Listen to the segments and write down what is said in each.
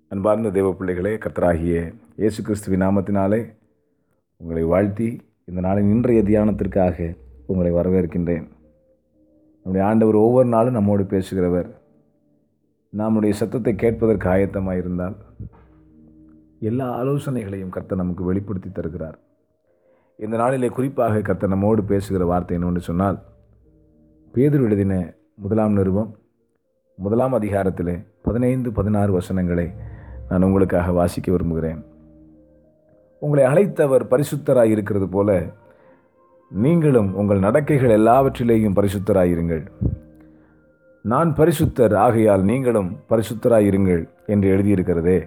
அன்பார்ந்த தேவ பிள்ளைகளே கர்த்தராகிய இயேசு கிறிஸ்துவின் நாமத்தினாலே உங்களை வாழ்த்தி இந்த நாளின் இன்றைய தியானத்திற்காக உங்களை வரவேற்கின்றேன் நம்முடைய ஆண்டவர் ஒவ்வொரு நாளும் நம்மோடு பேசுகிறவர் நம்முடைய சத்தத்தை கேட்பதற்கு ஆயத்தமாக இருந்தால் எல்லா ஆலோசனைகளையும் கர்த்தர் நமக்கு வெளிப்படுத்தி தருகிறார் இந்த நாளிலே குறிப்பாக கர்த்தர் நம்மோடு பேசுகிற வார்த்தை என்னவென்று சொன்னால் பேதுரு எழுதின முதலாம் நிருபம் முதலாம் அதிகாரத்திலே பதினைந்து பதினாறு வசனங்களை நான் உங்களுக்காக வாசிக்க விரும்புகிறேன் உங்களை அழைத்தவர் பரிசுத்தராய் இருக்கிறது போல நீங்களும் உங்கள் நடக்கைகள் எல்லாவற்றிலேயும் பரிசுத்தராயிருங்கள் நான் பரிசுத்தர் ஆகையால் நீங்களும் பரிசுத்தராயிருங்கள் என்று எழுதியிருக்கிறதே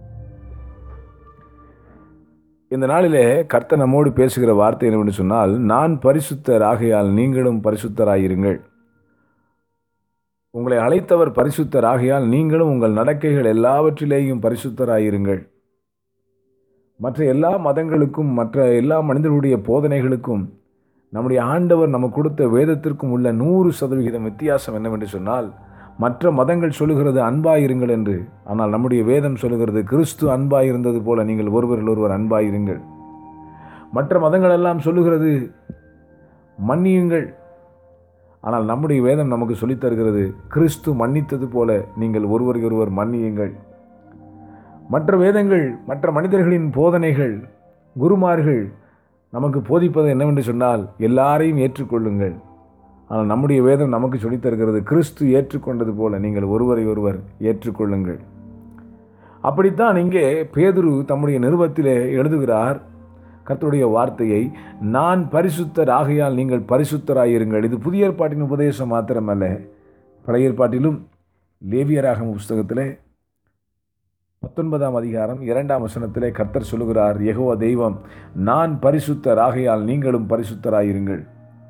இந்த நாளிலே கர்த்தர் நம்மோடு பேசுகிற வார்த்தை என்னவென்று சொன்னால் நான் பரிசுத்தர் ஆகையால் நீங்களும் பரிசுத்தராயிருங்கள் உங்களை அழைத்தவர் பரிசுத்தர் ஆகையால் நீங்களும் உங்கள் நடக்கைகள் எல்லாவற்றிலேயும் பரிசுத்தராயிருங்கள் மற்ற எல்லா மதங்களுக்கும் மற்ற எல்லா மனிதர்களுடைய போதனைகளுக்கும் நம்முடைய ஆண்டவர் நமக்கு கொடுத்த வேதத்திற்கும் உள்ள நூறு சதவிகிதம் வித்தியாசம் என்னவென்று சொன்னால் மற்ற மதங்கள் சொல்லுகிறது அன்பாயிருங்கள் என்று ஆனால் நம்முடைய வேதம் சொல்லுகிறது கிறிஸ்து அன்பாயிருந்தது போல நீங்கள் ஒருவரில் ஒருவர் அன்பாயிருங்கள் மற்ற மதங்கள் எல்லாம் சொல்லுகிறது மன்னியுங்கள் ஆனால் நம்முடைய வேதம் நமக்கு சொல்லித் தருகிறது கிறிஸ்து மன்னித்தது போல நீங்கள் ஒருவரையொருவர் மன்னியுங்கள் மற்ற வேதங்கள் மற்ற மனிதர்களின் போதனைகள் குருமார்கள் நமக்கு போதிப்பது என்னவென்று சொன்னால் எல்லாரையும் ஏற்றுக்கொள்ளுங்கள் ஆனால் நம்முடைய வேதம் நமக்கு சொல்லித் தருகிறது கிறிஸ்து ஏற்றுக்கொண்டது போல நீங்கள் ஒருவரை ஒருவர் ஏற்றுக்கொள்ளுங்கள் அப்படித்தான் இங்கே பேதுரு தம்முடைய நிருபத்திலே எழுதுகிறார் கர்த்தருடைய வார்த்தையை நான் பரிசுத்தர் ஆகையால் நீங்கள் பரிசுத்தராயிருங்கள் இது புதிய ஏற்பாட்டின் உபதேசம் மாத்திரமல்ல பழைய ஏற்பாட்டிலும் லேவியராகும் புஸ்தகத்திலே பத்தொன்பதாம் அதிகாரம் இரண்டாம் வசனத்திலே கர்த்தர் சொல்லுகிறார் யெகோவா தெய்வம் நான் பரிசுத்தர் ஆகையால் நீங்களும் பரிசுத்தராயிருங்கள்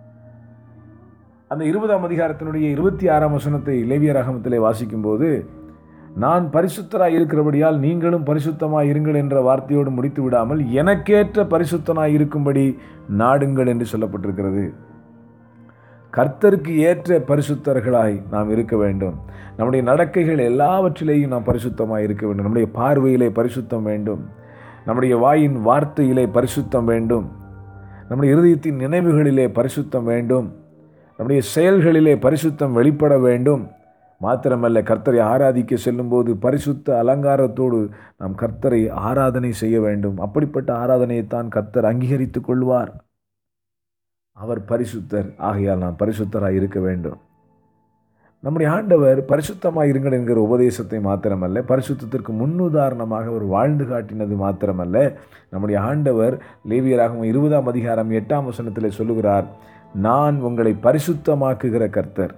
அந்த இருபதாம் அதிகாரத்தினுடைய இருபத்தி ஆறாம் வசனத்தை லேவியராகமத்திலே வாசிக்கும்போது நான் பரிசுத்தராய் இருக்கிறபடியால் நீங்களும் பரிசுத்தமாய் இருங்கள் என்ற வார்த்தையோடு முடித்து விடாமல் எனக்கேற்ற பரிசுத்தனாய் இருக்கும்படி நாடுங்கள் என்று சொல்லப்பட்டிருக்கிறது கர்த்தருக்கு ஏற்ற பரிசுத்தர்களாய் நாம் இருக்க வேண்டும் நம்முடைய நடக்கைகள் எல்லாவற்றிலேயும் நாம் பரிசுத்தமாய் இருக்க வேண்டும் நம்முடைய பார்வையிலே பரிசுத்தம் வேண்டும் நம்முடைய வாயின் வார்த்தையிலே பரிசுத்தம் வேண்டும் நம்முடைய இருதயத்தின் நினைவுகளிலே பரிசுத்தம் வேண்டும் நம்முடைய செயல்களிலே பரிசுத்தம் வெளிப்பட வேண்டும் மாத்திரமல்ல கர்த்தரை ஆராதிக்க செல்லும்போது பரிசுத்த அலங்காரத்தோடு நாம் கர்த்தரை ஆராதனை செய்ய வேண்டும் அப்படிப்பட்ட ஆராதனையைத்தான் கர்த்தர் அங்கீகரித்துக் கொள்வார் அவர் பரிசுத்தர் ஆகையால் நாம் பரிசுத்தராய் இருக்க வேண்டும் நம்முடைய ஆண்டவர் பரிசுத்தமாக இருங்கள் என்கிற உபதேசத்தை மாத்திரமல்ல பரிசுத்தத்திற்கு முன்னுதாரணமாக அவர் வாழ்ந்து காட்டினது மாத்திரமல்ல நம்முடைய ஆண்டவர் லேவியராகவும் இருபதாம் அதிகாரம் எட்டாம் வசனத்தில் சொல்லுகிறார் நான் உங்களை பரிசுத்தமாக்குகிற கர்த்தர்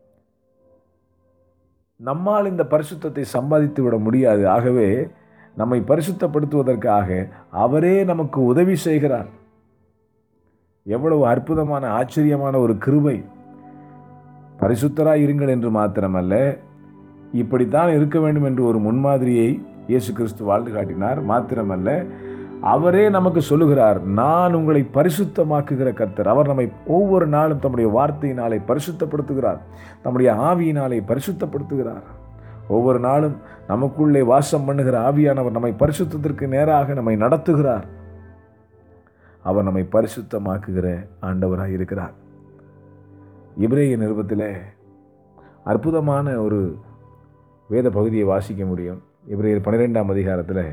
நம்மால் இந்த பரிசுத்தத்தை சம்பாதித்து விட முடியாது ஆகவே நம்மை பரிசுத்தப்படுத்துவதற்காக அவரே நமக்கு உதவி செய்கிறார் எவ்வளவு அற்புதமான ஆச்சரியமான ஒரு கிருபை பரிசுத்தராய் இருங்கள் என்று மாத்திரமல்ல இப்படித்தான் இருக்க வேண்டும் என்று ஒரு முன்மாதிரியை இயேசு கிறிஸ்து வாழ்ந்து காட்டினார் மாத்திரமல்ல அவரே நமக்கு சொல்லுகிறார் நான் உங்களை பரிசுத்தமாக்குகிற கர்த்தர் அவர் நம்மை ஒவ்வொரு நாளும் தம்முடைய வார்த்தையினாலே பரிசுத்தப்படுத்துகிறார் தம்முடைய ஆவியினாலே பரிசுத்தப்படுத்துகிறார் ஒவ்வொரு நாளும் நமக்குள்ளே வாசம் பண்ணுகிற ஆவியானவர் நம்மை பரிசுத்தத்திற்கு நேராக நம்மை நடத்துகிறார் அவர் நம்மை பரிசுத்தமாக்குகிற ஆண்டவராக இருக்கிறார் இப்ரேய நிருபத்தில் அற்புதமான ஒரு வேத பகுதியை வாசிக்க முடியும் இப்ரேயர் பன்னிரெண்டாம் அதிகாரத்தில்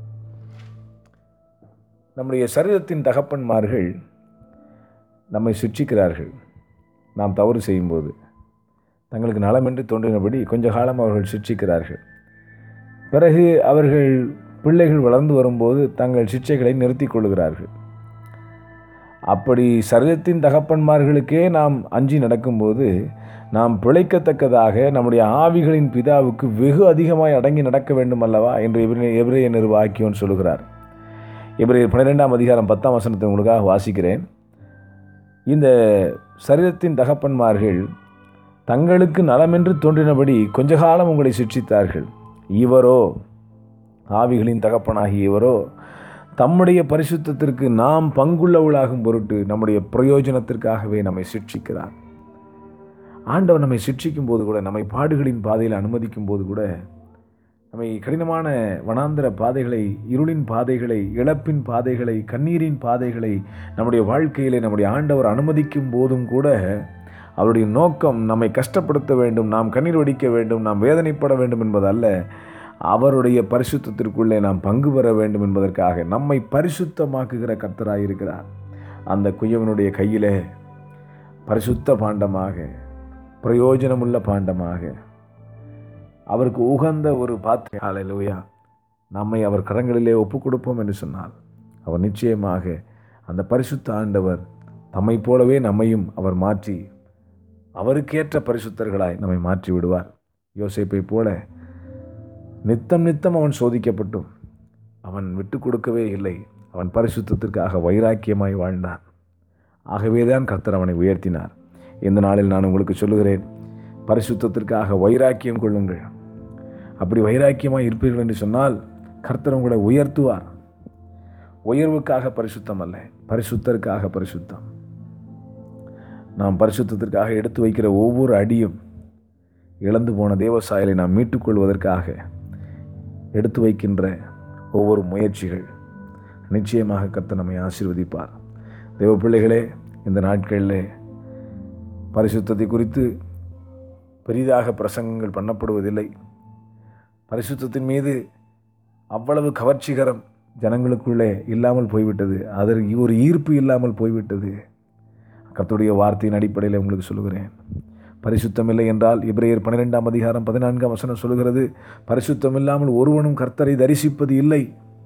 நம்முடைய சரீரத்தின் தகப்பன்மார்கள் நம்மை சிக்ஷிக்கிறார்கள் நாம் தவறு செய்யும்போது தங்களுக்கு நலமென்று தோன்றினபடி கொஞ்ச காலம் அவர்கள் சிக்ஷிக்கிறார்கள் பிறகு அவர்கள் பிள்ளைகள் வளர்ந்து வரும்போது தங்கள் சிக்ஷைகளை நிறுத்தி கொள்கிறார்கள் அப்படி சரீரத்தின் தகப்பன்மார்களுக்கே நாம் அஞ்சி நடக்கும்போது நாம் பிழைக்கத்தக்கதாக நம்முடைய ஆவிகளின் பிதாவுக்கு வெகு அதிகமாய் அடங்கி நடக்க வேண்டும் அல்லவா என்று எபிரேய நிர்வாகியோன் சொல்கிறார் எபிரேயர் பன்னிரெண்டாம் அதிகாரம் பத்தாம் வசனத்தை உங்களுக்காக வாசிக்கிறேன் இந்த சரீரத்தின் தகப்பன்மார்கள் தங்களுக்கு நலமென்று தோன்றினபடி கொஞ்ச காலம் உங்களை சிக்ஷித்தார்கள் இவரோ ஆவிகளின் தகப்பனாகிய இவரோ தம்முடைய பரிசுத்தத்திற்கு நாம் பங்குள்ளவளாகும் பொருட்டு நம்முடைய பிரயோஜனத்திற்காகவே நம்மை சிக்ஷிக்கிறார் ஆண்டவர் நம்மை சிக்ஷிக்கும் போது கூட நம்மை பாடுகளின் பாதையில் அனுமதிக்கும் போது கூட நம்மை கடினமான வனாந்திர பாதைகளை இருளின் பாதைகளை இழப்பின் பாதைகளை கண்ணீரின் பாதைகளை நம்முடைய வாழ்க்கையிலே நம்முடைய ஆண்டவர் அனுமதிக்கும் போதும் கூட அவருடைய நோக்கம் நம்மை கஷ்டப்படுத்த வேண்டும் நாம் கண்ணீர் வடிக்க வேண்டும் நாம் வேதனைப்பட வேண்டும் என்பதல்ல அவருடைய பரிசுத்தத்திற்குள்ளே நாம் பங்கு பெற வேண்டும் என்பதற்காக நம்மை பரிசுத்தமாக்குகிற கர்த்தராயிருக்கிறார் அந்த குயவனுடைய கையிலே பரிசுத்த பாண்டமாக பிரயோஜனமுள்ள பாண்டமாக அவருக்கு உகந்த ஒரு பாத்திரம் ஹalleluya நம்மை அவர் கரங்களிலே ஒப்புக் கொடுப்போம் என்று சொன்னால் அவர் நிச்சயமாக அந்த பரிசுத்த ஆண்டவர் தம்மை போலவே நம்மையும் அவர் மாற்றி அவருக்கேற்ற பரிசுத்தர்களாய் நம்மை மாற்றி விடுவார் யோசேப்பை போல நித்தம் நித்தம் அவன் சோதிக்கப்பட்டும் அவன் விட்டு கொடுக்கவே இல்லை அவன் பரிசுத்தத்திற்காக வைராக்கியமாய் வாழ்ந்தான் ஆகவேதான் கர்த்தர் அவனை உயர்த்தினார் இந்த நாளில் நான் உங்களுக்கு சொல்லுகிறேன் பரிசுத்தத்திற்காக வைராக்கியம் கொள்ளுங்கள் அப்படி வைராக்கியமாக இருப்பீர்கள் என்று சொன்னால் கர்த்தர் உங்களை உயர்த்துவார் உயர்வுக்காக பரிசுத்தம் அல்ல பரிசுத்தருக்காக பரிசுத்தம் நாம் பரிசுத்தத்திற்காக எடுத்து வைக்கிற ஒவ்வொரு அடியும் இழந்து போன தேவசாயலை நாம் மீட்டுக்கொள்வதற்காக எடுத்து வைக்கின்ற ஒவ்வொரு முயற்சிகள் நிச்சயமாக கர்த்தர் நம்மை ஆசீர்வதிப்பார் தேவ பிள்ளைகளே இந்த நாட்களில் பரிசுத்தத்தை குறித்து பெரிதாக பிரசங்கங்கள் பண்ணப்படுவதில்லை பரிசுத்தத்தின் மீது அவ்வளவு கவர்ச்சிகரம் ஜனங்களுக்குள்ளே இல்லாமல் போய்விட்டது அதற்கு ஒரு ஈர்ப்பு இல்லாமல் போய்விட்டது கர்த்தருடைய வார்த்தையின் அடிப்படையில் உங்களுக்கு சொல்லுகிறேன் பரிசுத்தம் இல்லை என்றால் இப்ரேயர் பன்னிரெண்டாம் அதிகாரம் பதினான்காம் வசனம் சொல்லுகிறது பரிசுத்தம் இல்லாமல் ஒருவனும் கர்த்தரை தரிசிப்பது இல்லை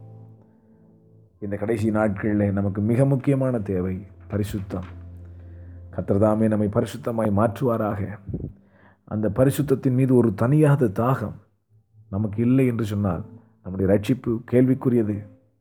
இந்த கடைசி நாட்களில் நமக்கு மிக முக்கியமான தேவை பரிசுத்தம் கர்த்தர்தாமே நம்மை பரிசுத்தமாய் மாற்றுவாராக அந்த பரிசுத்தத்தின் மீது ஒரு தனியாத தாகம் நமக்கு இல்லை என்று சொன்னால் நம்முடைய ரட்சிப்பு கேள்விக்குரியது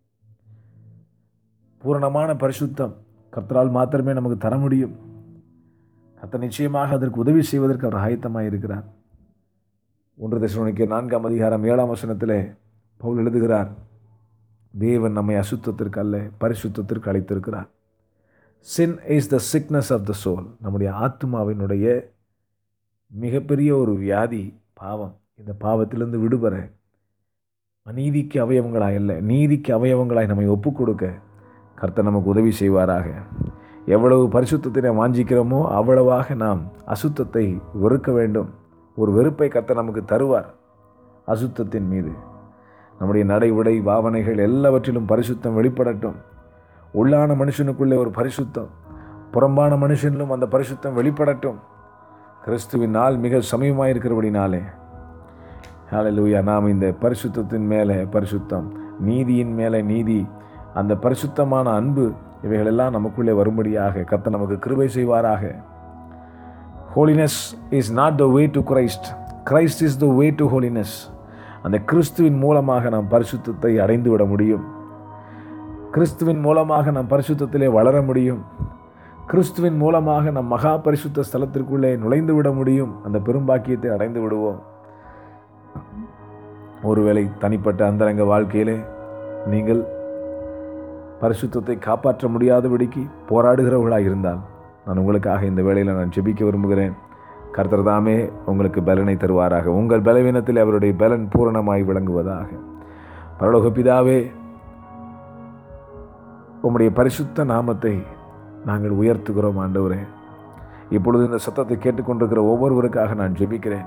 பூரணமான பரிசுத்தம் கர்த்தரால் மாத்திரமே நமக்கு தர முடியும் கர்த்தர் நிச்சயமாக அதற்கு உதவி செய்வதற்கு அவர் ஆயத்தமாக இருக்கிறார் ஒன்று தசனிக்க நான்காம் அதிகாரம் ஏழாம் வசனத்திலே பவுல் எழுதுகிறார் தேவன் நம்மை அசுத்தத்திற்கு அல்ல பரிசுத்தத்திற்கு அழைத்திருக்கிறார் sin is the sickness of the soul நம்முடைய ஆத்மாவினுடைய மிகப்பெரிய ஒரு வியாதி பாவம் இந்த பாவத்திலிருந்து விடுபெற அநீதிக்கு அவயவங்களாய் அல்ல நீதிக்கு அவயவங்களாய் நம்மை ஒப்புக் கொடுக்க கர்த்தர் நமக்கு உதவி செய்வாராக எவ்வளவு பரிசுத்தத்தை நாம் வாஞ்சிக்கிறோமோ அவ்வளவாக நாம் அசுத்தத்தை வெறுக்க வேண்டும் ஒரு வெறுப்பை கர்த்தர் நமக்கு தருவார் அசுத்தத்தின் மீது நம்முடைய நடை உடை பாவனைகள் எல்லாவற்றிலும் பரிசுத்தம் வெளிப்படட்டும் உள்ளான மனுஷனுக்குள்ளே ஒரு பரிசுத்தம் புறம்பான மனுஷனிலும் அந்த பரிசுத்தம் வெளிப்படட்டும் கிறிஸ்துவின் நாள் மிக சமயமாக இருக்கிறபடினாலே ஹalleluya நாம் இந்த பரிசுத்தத்தின் மேலே பரிசுத்தம் நீதியின் மேலே நீதி அந்த பரிசுத்தமான அன்பு இவைகளெல்லாம் நமக்குள்ளே வரும்படியாக கத்த நமக்கு கிருபை செய்வாராக holiness is not the way to Christ Christ is the way to holiness அந்த கிறிஸ்துவின் மூலமாக நாம் பரிசுத்தத்தை அடைந்து விட முடியும் கிறிஸ்துவின் மூலமாக நாம் பரிசுத்தத்திலே வளர முடியும் கிறிஸ்துவின் மூலமாக நம் மகா பரிசுத்த ஸ்தலத்திற்குள்ளே நுழைந்து விட முடியும் அந்த பெரும்பாக்கியத்தை அடைந்து விடுவோம் ஒருவேளை தனிப்பட்ட அந்தரங்க வாழ்க்கையிலே நீங்கள் பரிசுத்தத்தை காப்பாற்ற முடியாதபடிக்கு போராடுகிறவர்களாக இருந்தால் நான் உங்களுக்காக இந்த வேளையில் நான் ஜெபிக்க விரும்புகிறேன் கர்த்தர் தாமே உங்களுக்கு பலனை தருவாராக உங்கள் பலவீனத்தில் அவருடைய பலன் பூரணமாய் விளங்குவதாக பரலோக பிதாவே உம்முடைய பரிசுத்த நாமத்தை நாங்கள் உயர்த்துகிறோம் ஆண்டவரே இப்பொழுது இந்த சத்தத்தை கேட்டுக்கொண்டிருக்கிற ஒவ்வொருவருக்காக நான் ஜெபிக்கிறேன்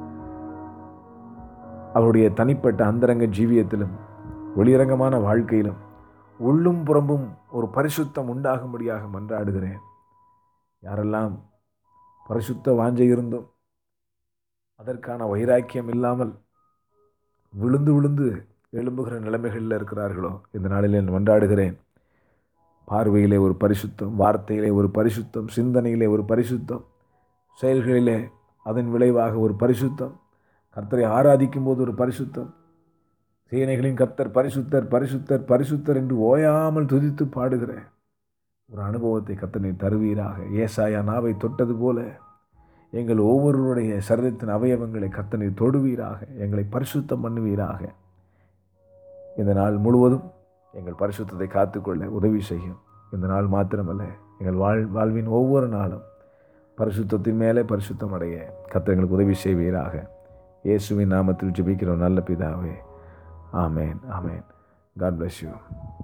அவருடைய தனிப்பட்ட அந்தரங்க ஜீவியத்திலும் வெளியரங்கமான வாழ்க்கையிலும் உள்ளும் புறம்பும் ஒரு பரிசுத்தம் உண்டாகும்படியாக மன்றாடுகிறேன் யாரெல்லாம் பரிசுத்த வாஞ்சை இருந்தும் அதற்கான வைராக்கியம் இல்லாமல் விழுந்து விழுந்து எழும்புகிற நிலைமைகளில் இருக்கிறார்களோ இந்த நாளில் நான் மன்றாடுகிறேன் பார்வையிலே ஒரு பரிசுத்தம் வார்த்தையிலே ஒரு பரிசுத்தம் சிந்தனையிலே ஒரு பரிசுத்தம் செயல்களிலே அதன் விளைவாக ஒரு பரிசுத்தம் கர்த்தரை ஆராதிக்கும் போது ஒரு பரிசுத்தம் சேனைகளின் கர்த்தர் பரிசுத்தர் பரிசுத்தர் பரிசுத்தர் என்று ஓயாமல் துதித்து பாடுகிற ஒரு அனுபவத்தை கர்த்தனை தருவீராக ஏசாயா நாவை தொட்டது போல எங்கள் ஒவ்வொருவருடைய சரீரத்தின் அவயவங்களை கர்த்தனை தொடுவீராக எங்களை பரிசுத்தம் பண்ணுவீராக இந்த நாள் முழுவதும் எங்கள் பரிசுத்தத்தை காத்துக்கொள்ள உதவி செய்யும் இந்த நாள் மாத்திரமல்ல எங்கள் வாழ் வாழ்வின் ஒவ்வொரு நாளும் பரிசுத்தத்தின் மேலே பரிசுத்தம் அடைய கர்த்தர் எங்களுக்கு உதவி செய்வீராக இயேசுவின் நாமத்தில் ஜெபிக்கிறோம் நல்ல பிதாவே ஆமேன் ஆமேன் காட் bless யூ